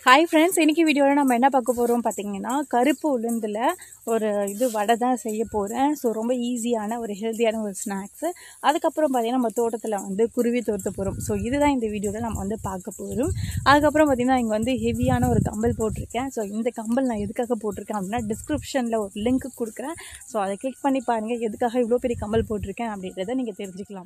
Hi friends இன்னைக்கு வீடியோவில் நம்ம என்ன பார்க்க போகிறோம் பார்த்தீங்கன்னா கருப்பு உளுந்தில் ஒரு இது வடை தான் செய்ய போகிறேன் ஸோ ரொம்ப ஈஸியான ஒரு ஹெல்த்தியான ஒரு ஸ்நாக்ஸு அதுக்கப்புறம் பார்த்தீங்கன்னா நம்ம தோட்டத்தில் வந்து குருவி தோர்த்த போகிறோம் ஸோ இதுதான் இந்த வீடியோவில் நம்ம வந்து பார்க்க போகிறோம் அதுக்கப்புறம் பார்த்தீங்கன்னா இங்கே வந்து ஹெவியான ஒரு கம்பல் போட்டிருக்கேன் ஸோ இந்த கம்பல் நான் எதுக்காக போட்டிருக்கேன் அப்படின்னா டிஸ்கிரிப்ஷனில் ஒரு லிங்க் கொடுக்குறேன் ஸோ அதை கிளிக் பண்ணி பாருங்கள் எதுக்காக இவ்வளோ பெரிய கம்பல் போட்டிருக்கேன் அப்படின்றத நீங்கள் தெரிஞ்சுக்கலாம்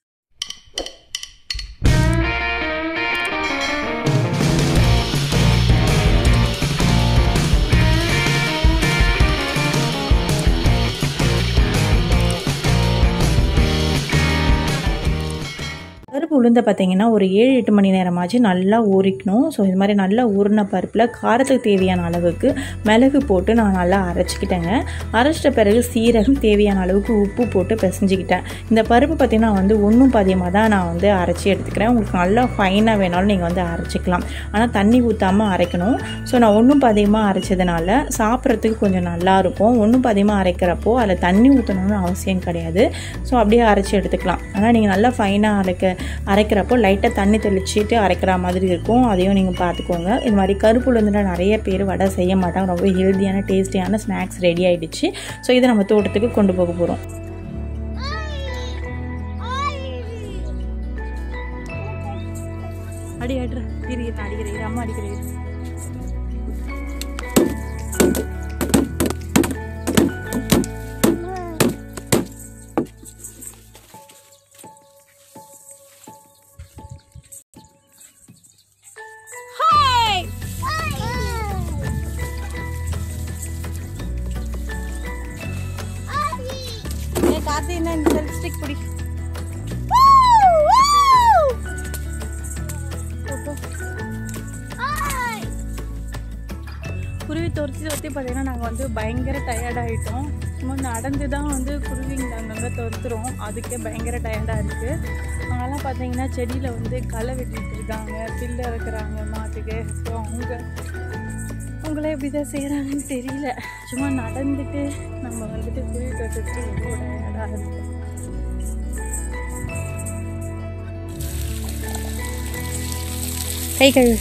பருப்பு உளுந்த பார்த்தீங்கன்னா ஒரு ஏழு எட்டு மணி நேரமாச்சு நல்லா ஊறிக்கணும் ஸோ இது மாதிரி நல்லா ஊறின பருப்பில் காரத்துக்கு தேவையான அளவுக்கு மிளகு போட்டு நான் நல்லா அரைச்சிக்கிட்டேங்க அரைச்சிட்ட பிறகு சீரகம் தேவையான அளவுக்கு உப்பு போட்டு பிசைஞ்சிக்கிட்டேன் இந்த பருப்பு பார்த்திங்கன்னா வந்து ஒன்றும் பாதியமாக தான் நான் வந்து அரைச்சி எடுத்துக்கிறேன் உங்களுக்கு நல்லா ஃபைனாக வேணாலும் நீங்கள் வந்து அரைச்சிக்கலாம் ஆனால் தண்ணி ஊற்றாமல் அரைக்கணும் ஸோ நான் ஒன்றும் பாதியமாக அரைச்சதுனால சாப்பிட்றதுக்கு கொஞ்சம் நல்லாயிருக்கும் ஒன்றும் பாதியமாக அரைக்கிறப்போ அதில் தண்ணி ஊற்றணும்னு அவசியம் கிடையாது ஸோ அப்படியே அரைச்சி எடுத்துக்கலாம் ஆனால் நீங்கள் நல்லா ஃபைனாக அரைக்க அரைக்கிறப்போ லைட்டாக தண்ணி தெளிச்சிட்டு அரைக்கிற மாதிரி இருக்கும் அதையும் நீங்கள் பார்த்துக்கோங்க இது மாதிரி கருப்பு உளுந்துல நிறைய பேர் வடை செய்ய மாட்டாங்க ரொம்ப ஹெல்த்தியான டேஸ்டியான ஸ்நாக்ஸ் ரெடி ஆகிடுச்சு ஸோ இதை நம்ம தோட்டத்துக்கு கொண்டு போக போகிறோம் அடி அடிற இரு இரு, நான் அடிக்கிறேன் இரு, அம்மா அடிக்கிறேன் இரு. ஏய், கார்த்தி என்ன இந்த செல்ஃப் ஸ்டிக் பிடி போ, போ. குருவி துரத்தி துரத்தி பார்த்தீங்கன்னா நாங்கள் வந்து பயங்கர டயர்ட் ஆகிட்டோம் சும்மா நடந்து தான் வந்து குருவிங்க அங்கங்கே துரத்துறோம் அதுக்கே பயங்கர டயர்டாக இருக்குது அவங்கெல்லாம் பார்த்தீங்கன்னா செடியில் வந்து களை வெட்டிட்டு இருக்காங்க பில்லு இறக்குறாங்க மாட்டுக்கு ஸோ அவங்க அவங்களே எப்படி தான் செய்கிறாங்கன்னு தெரியல சும்மா நடந்துட்டு நம்ம வந்துட்டு குருவி துரத்துறதுக்கு எவ்வளோ டயர்டாக இருக்குது கை கழுவு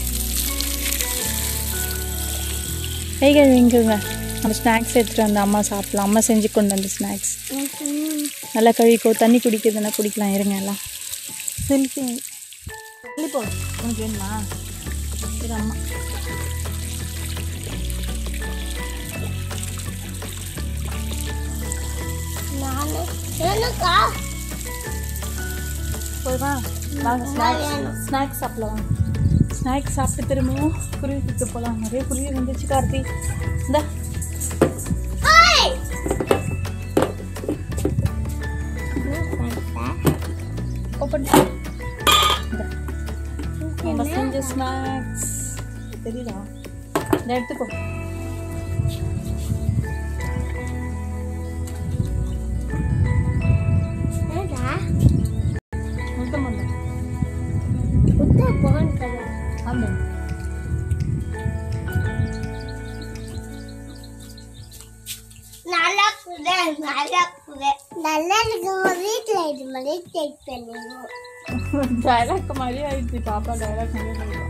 கை கழுவிங்குங்க நம்ம ஸ்நாக்ஸ் எடுத்துகிட்டு வந்த அம்மா சாப்பிடலாம் அம்மா செஞ்சு கொண்டு வந்த ஸ்நாக்ஸ் நல்லா கழுவிக்கோ தண்ணி குடிக்கிறதுனா குடிக்கலாம் இருங்க எல்லாம் செல்ஃபி தள்ளி போ உனக்கு வேணுமா இது அம்மா போதுமா வாங்க ஸ்நாக்ஸ் ஸ்நாக்ஸ் சாப்பிடலாம் ஸ்நாக்ஸ் சாப்பிட்டு திரும்பவும் குருவி சுற்று போகலாம் நிறைய குருவி வந்துச்சு கார்த்தி இந்த ஓப்பன் நம்ம செஞ்ச ஸ்நாக்ஸ் தெரியல இந்த எடுத்துக்கோ முட்டை முட்டை ஆமாம் நல்லா குடு நல்லா குடு நல்லா இருக்குங்க வீட்டில் இது மாதிரி செக் பண்ணுவோம் டைலாக் மாதிரி ஆயிடுச்சு பாப்பா டைலாக் மாதிரி சொல்லுவா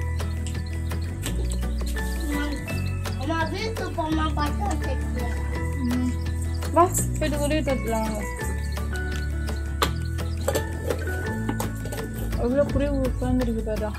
அம்மா வீட்டுக்கு போமா பார்த்தா செக் வா போயிட்டு உருவி தொட்டலாம் வாங்க எவ்வளோ குருவி உட்காந்துருக்கு பாரா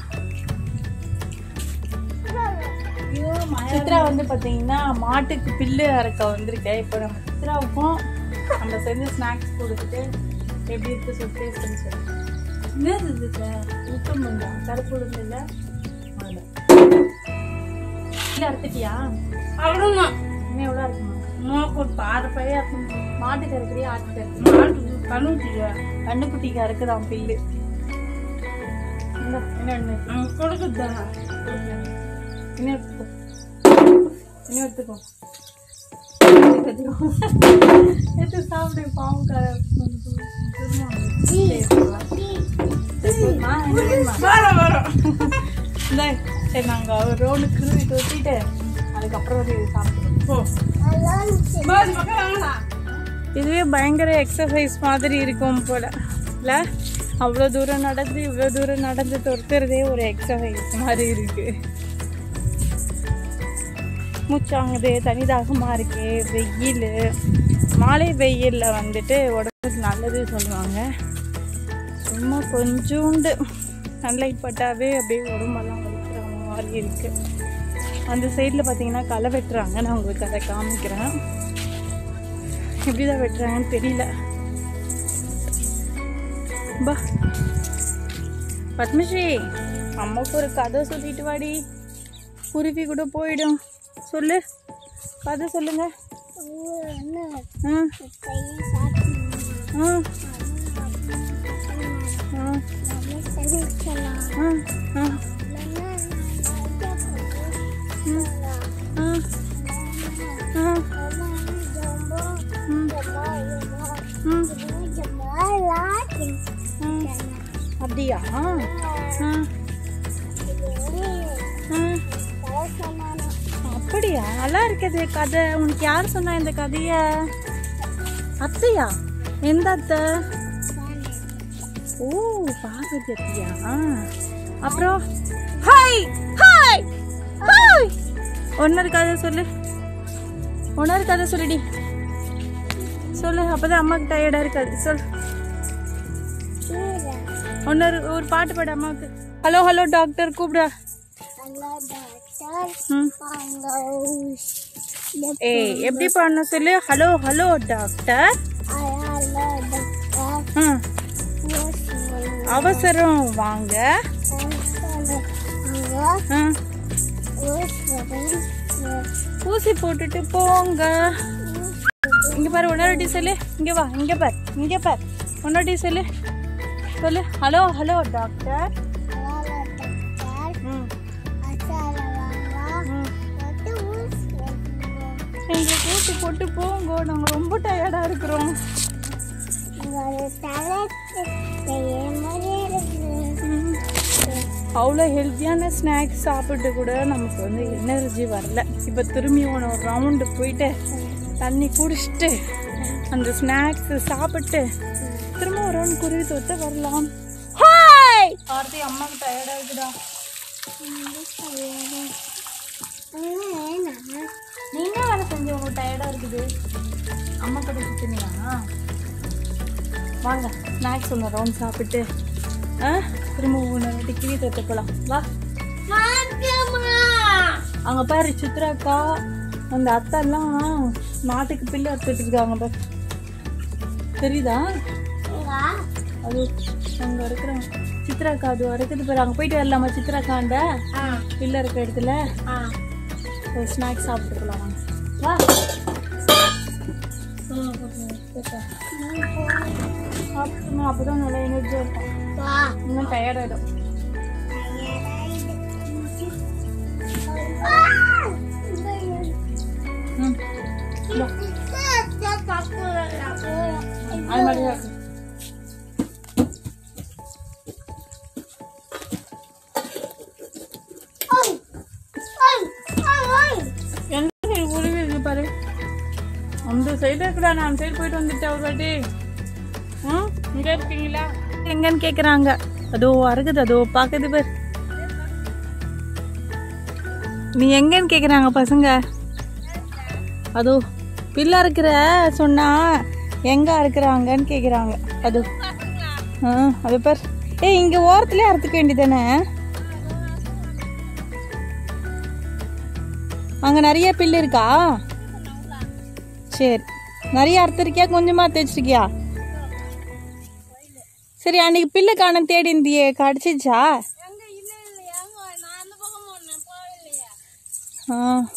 சித்ரா வந்து பார்த்தீங்கன்னா மாட்டுக்கு பில்லு அரைக்க வந்திருக்கேன் இப்போ நம்ம சித்ராவுக்கும் நம்ம செஞ்ச ஸ்நாக்ஸ் கொடுத்துட்டு எப்படி இருக்கு சொல்லி டேஸ்ட் பண்ணி சொல்லு என்னது இது உத்தம் பண்ணா கருப்பு உளுந்து இல்லை இல்லை அறுத்துட்டியா அவ்வளோதான் இன்னும் எவ்வளோ இருக்குமா நோக்கு பாரு பையா மாட்டுக்கு இருக்கிறியா ஆட்டுக்கு இருக்கு மாட்டு கண்ணுட்டியா கண்ணுக்குட்டிக்கு அறுக்குதான் பில்லு இந்த இன்னொன்று கொடுக்குதா இன்னும் எடுத்துக்கோ இன்னும் எடுத்துக்கோ எடுத்துக்கோ எடுத்து சாப்பிடு பாவம் கரை வர வர இந்த சரி நாங்கள் ரோடு குருவி தொட்டிட்டு அதுக்கப்புறம் இது சாப்பிடுவோம் போ பாரு பக்கம் வாங்கலாம் இதுவே பயங்கர எக்ஸசைஸ் மாதிரி இருக்கும் போல இல்லை அவ்வளோ தூரம் நடந்து இவ்வளோ தூரம் நடந்து துரத்துறதே ஒரு எக்ஸசைஸ் மாதிரி இருக்கு மூச்சாங்குது தனி தாகமாக இருக்கு வெயில் மாலை வெயிலில் வந்துட்டு உடம்புக்கு நல்லது சொல்லுவாங்க சும்மா கொஞ்சோண்டு சன்லைட் பட்டாவே அப்படியே உடம்பெல்லாம் வலிக்கிற மாதிரி இருக்குது அந்த சைடில் பார்த்தீங்கன்னா களை வெட்டுறாங்க நான் உங்களுக்கு அதை காமிக்கிறேன் எப்படி தான் வெட்டுறாங்கன்னு தெரியல பா பத்மஸ்ரீ அம்மாவுக்கு ஒரு கதை சொல்லிட்டு வாடி குருவி கூட போயிடும் சொல்லு கதை சொல்லுங்க ஆ ஆ ஆ ஆ ஆ ஆ ஆ ம் ம் அப்படியா ஆ ஆ அப்படியா நல்லா இருக்குது கதை உனக்கு யார் சொன்னா இந்த கதைய அத்தையா எந்த அத்தை ஓ பார்வதி அத்தையா அப்புறம் ஹாய் ஹாய் ஹாய் ஒன்னொரு கதை சொல்லு ஒன்னொரு கதை சொல்லுடி சொல்லு அப்பதான் அம்மாக்கு டயர்டா இருக்காது சொல் ஒன்னொரு ஒரு பாட்டு பாடு அம்மாவுக்கு ஹலோ ஹலோ டாக்டர் கூப்பிடா ம் ஏய் எப்படி பண்ண சொல்லு ஹலோ ஹலோ டாக்டர் ம் அவசரம் வாங்க ம் ஊசி போட்டுட்டு போங்க இங்க பாரு உன்னொரு சொல்லு இங்க வா இங்க பார் இங்க பார் உன்னொரு சொல்லு சொல்லு ஹலோ ஹலோ டாக்டர் ம் ம் எங்களுக்கு ஊசி போட்டு போங்க நாங்க ரொம்ப டயர்டா இருக்கிறோம் ம். அவ்வளோ ஹெல்த்தியான ஸ்நாக்ஸ் சாப்பிட்டு கூட நமக்கு வந்து எனர்ஜி வரல இப்போ திரும்பி ஒரு ரவுண்டு போயிட்டு தண்ணி குடிச்சிட்டு அந்த ஸ்நாக்ஸ் சாப்பிட்டு திரும்ப ஒரு ரவுண்ட் குருவி தொத்த வரலாம் ஹாய் ஆர்த்தி அம்மாக்கு டயர்டாக இருக்குடா நீ என்ன வேலை செஞ்ச உங்களுக்கு டயர்டாக இருக்குது அம்மா கடை சுற்றினியா வாங்க ஸ்நாக்ஸ் ஒன்று ரவுண்ட் சாப்பிட்டு ஆ திரும்ப ஒன்று வாட்டி கிளி தொத்த போகலாம் வா அங்கே பாரு சித்ராக்கா அந்த அத்தெல்லாம் மாட்டுக்கு பில்லு அறுத்துட்டு இருக்காங்க பாரு தெரியுதா அது அங்கே இருக்கிற சித்ராக்கா அது இருக்குது பாரு அங்கே போயிட்டு வரலாமா சித்ராக்காண்ட பில்லு இருக்க இடத்துல ஒரு ஸ்நாக்ஸ் சாப்பிட்டுக்கலாம் வாங்க வா சாப்பிட்டோம்னா அப்போ தான் நல்லா எனர்ஜியாக இருக்கும் இன்னும் டயர்டாயிடும் ம் இல்ல, அது மாதிரி தான் இருக்கு. எந்த சைடு உருவி இருக்கு பாரு அந்த சைடு இருக்குடா நான் அந்த சைடு போயிட்டு வந்துட்டேன் ஒரு வாட்டி ம் இங்க இருக்கீங்களா எங்கன்னு கேக்குறாங்க அதோ அறுக்குது அதோ பாக்குது பாரு நீ எங்கன்னு கேக்குறாங்க பசங்க அதோ பிள்ளை இருக்கிற சொன்னா எங்க அறுக்குறாங்கன்னு கேக்குறாங்க அது ஆ அது பார் ஏய் இங்க ஓரத்துலயே அறுத்துக்க வேண்டியதானே அங்க நிறைய பில்லு இருக்கா சரி நிறைய அறுத்துருக்கியா கொஞ்சமா அறுத்து வச்சிருக்கியா சரி அன்னைக்கு பில்லு காண தேடி இருந்தியே கடிச்சிச்சா ஆ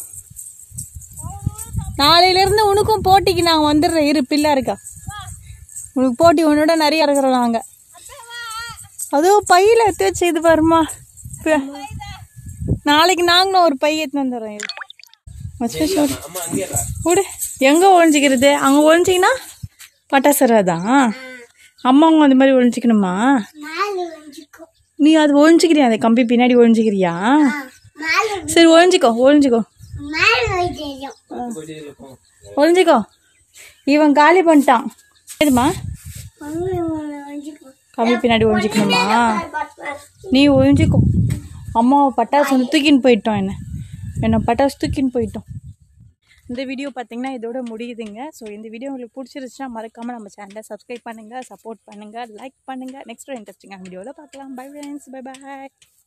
நாளையில இருந்து உனக்கும் போட்டிக்கு நாங்க வந்துடுறோம் இரு பிள்ளை இருக்கா உனக்கு போட்டி உன்னோட நிறைய இருக்கிறோம் நாங்க அதுவும் பையில எடுத்து வச்சு இது பாருமா ப- நாளைக்கு நாங்களும் ஒரு பை எடுத்து வந்துடுறோம் இரு மச்சான் சொல்லு. விடு எங்க ஒழிஞ்சிக்கிறது அங்க ஒழிஞ்சிங்கன்னா பட்டாசராதான் அம்மா அவங்க அந்த மாதிரி ஒழிஞ்சிக்கணுமா நீ அது ஒழிஞ்சிக்கிறியா அந்த கம்பி பின்னாடி ஒழிஞ்சிக்கிறியா சரி ஒழிஞ்சிக்கோ ஒழிஞ்சிக்கோ ஒழிஞ்சிக்கோ இவன் காலி பண்ணிட்டான் ஏதுமா கம்பி பின்னாடி ஒழிஞ்சிக்கணுமா நீ ஒழிஞ்சிக்கோ அம்மாவை பட்டாசு வந்து தூக்கின்னு போயிட்டோம் என்ன என்ன பட்டாசு தூக்கின்னு போயிட்டோம் இந்த வீடியோ பார்த்தீங்கன்னா இதோட முடியுதுங்க ஸோ இந்த வீடியோ உங்களுக்கு பிடிச்சிருச்சுன்னா மறக்காமல் நம்ம சேனலை சப்ஸ்கிரைப் பண்ணுங்கள் சப்போர்ட் பண்ணுங்கள் லைக் பண்ணுங்கள் நெக்ஸ்ட் ஒரு இன்ட்ரெஸ்டிங்கான வீடியோவில் பார்க்கலாம் பை ஃப்ரெண்ட்ஸ் பை பாய்